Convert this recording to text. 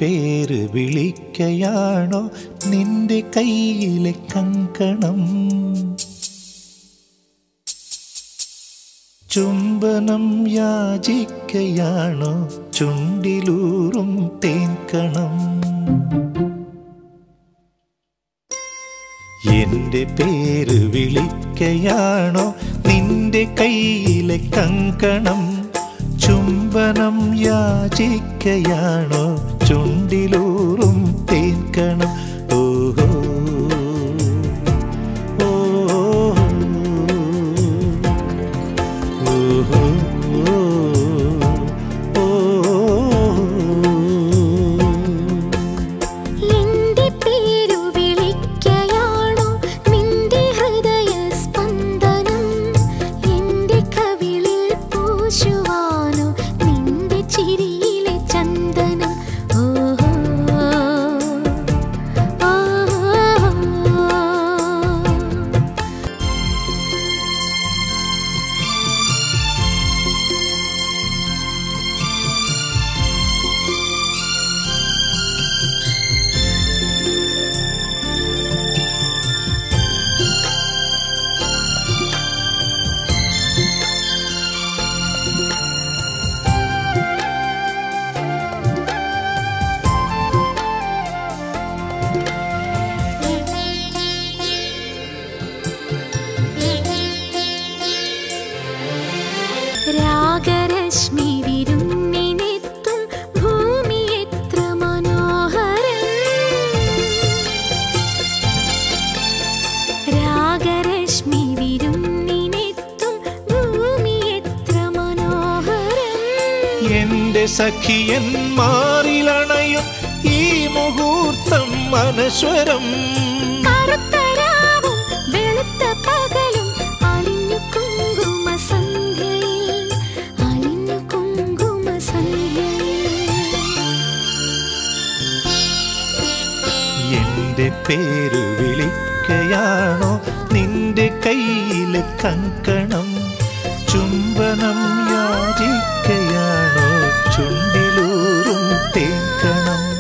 പേര് വിളിക്കയാണോ നിന്റെ കയ്യിലെ കങ്കണം ചുംബനം യാചിക്കയാണോ ചുണ്ടിലൂറും തേൻകണം എന്റെ പേര് വിളിക്കയാണോ നിന്റെ കയ്യിലെ കങ്കണം ചുംബനം യാചിക്കയാണോ ചുണ്ടിലൂറും തേൻകണം ഓഹോ ഓഹോ എന്റെ പേരു വിളിക്കയാണോ നിന്റെ ഹൃദയ സ്പന്ദനം എന്റെ കവിളിൽ പൂശുവാനോ നിന്റെ ചിരിയിലെ ചന്ദനം ഓഹോ ഓഹോ രാഗരശ്മി വിരുന്നിനെത്തും ഭൂമി എത്ര മനോഹരം രാഗരശ്മി വിരുന്നിനെത്തും ഭൂമി എത്ര മനോഹരം എന്റെ സഖിയൻ മാറിലണയും ഈ മുഹൂർത്തം മനസ്വരം കറുത്തരാവും വെളുത്ത പകലും അലിഞ്ഞു കുങ്കുമ സന്ധ്യയിൽ അലിഞ്ഞു കുങ്കുമ സന്ധ്യയിൽ എന്റെ പേര് വിളിക്കയാണോ നിന്റെ കയ്യിലെ കങ്കണം ചുംബനം യാചിക്കയാണോ ചുണ്ടിലൂറും തേക്കണം